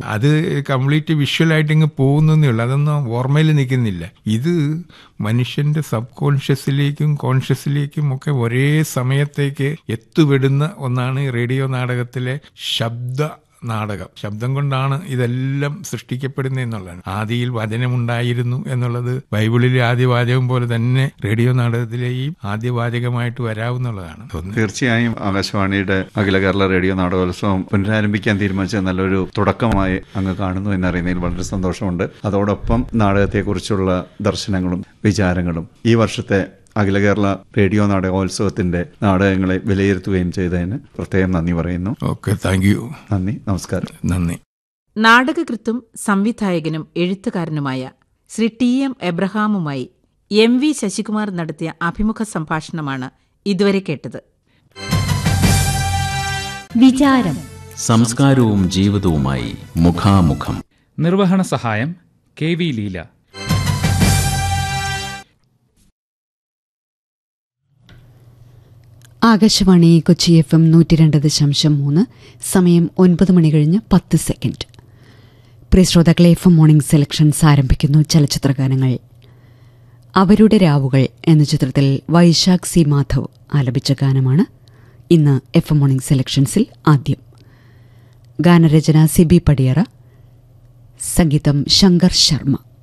അത് കംപ്ലീറ്റ് വിഷ്വലായിട്ട് ഇങ്ങ് പോകുന്നേ ഉള്ളൂ അതൊന്നും ഓർമ്മയിൽ നിൽക്കുന്നില്ല ഇത് മനുഷ്യന്റെ സബ് കോൺഷ്യസിലേക്കും കോൺഷ്യസിലേക്കും ഒക്കെ ഒരേ സമയത്തേക്ക് എത്തുവിടുന്ന ഒന്നാണ് ഈ റേഡിയോ നാടകത്തിലെ ശബ്ദ നാടകം ശബ്ദം കൊണ്ടാണ് ഇതെല്ലാം സൃഷ്ടിക്കപ്പെടുന്നത് എന്നുള്ളതാണ് ആദിയിൽ വചനമുണ്ടായിരുന്നു എന്നുള്ളത് ബൈബിളിലെ ആദ്യ വാചകം പോലെ തന്നെ റേഡിയോ നാടകത്തിലെയും ആദ്യ വാചകമായിട്ട് വരാവുന്നതാണ് തോന്നുന്നത് തീർച്ചയായും ആകാശവാണിയുടെ അഖില കേരള റേഡിയോ നാടകോത്സവം പുനരാരംഭിക്കാൻ തീരുമാനിച്ചത് നല്ലൊരു തുടക്കമായി അങ്ങ് കാണുന്നു എന്നറിയുന്നതിൽ വളരെ സന്തോഷമുണ്ട് അതോടൊപ്പം നാടകത്തെക്കുറിച്ചുള്ള ദർശനങ്ങളും വിചാരങ്ങളും ഈ വർഷത്തെ അഖില കേരള റേഡിയോ നാടകോത്സവത്തിന്റെ നാടകങ്ങളെ വിലയിരുത്തുകയും ചെയ്തതിന് പ്രത്യേകം നന്ദി പറയുന്നു ഓക്കെ താങ്ക് യു നന്ദി നമസ്കാരം നന്ദി നാടകകൃത്തും സംവിധായകനും എഴുത്തുകാരനുമായ ശ്രീ ടി എം എബ്രഹാമുമായി എം വി ശശികുമാർ നടത്തിയ അഭിമുഖ സംഭാഷണമാണ് ഇതുവരെ കേട്ടത് വിചാരം സംസ്കാരവും ജീവിതവുമായി മുഖാമുഖം നിർവഹണ സഹായം K V Leela Akashvani Kochi F M നൂറ്റി രണ്ട് ദശാംശം മൂന്ന് സമയം ഒൻപത് മണി കഴിഞ്ഞ് പത്ത് സെക്കൻഡ് പ്രിയ ശ്രോതാക്കളെ എഫ് എം മോർണിംഗ് സെലക്ഷൻസ് ആരംഭിക്കുന്നു ചലച്ചിത്രഗാനങ്ങൾ അവരുടെ രാവുകൾ എന്ന ചിത്രത്തിൽ വൈശാഖ് സി മാധവ് ആലപിച്ച ഗാനമാണ് ഇന്ന് എഫ് എം മോർണിംഗ് സെലക്ഷൻസിൽ ആദ്യം ഗാനരചന സിബി പടിയറ സംഗീതം ശങ്കർ ശർമ്മ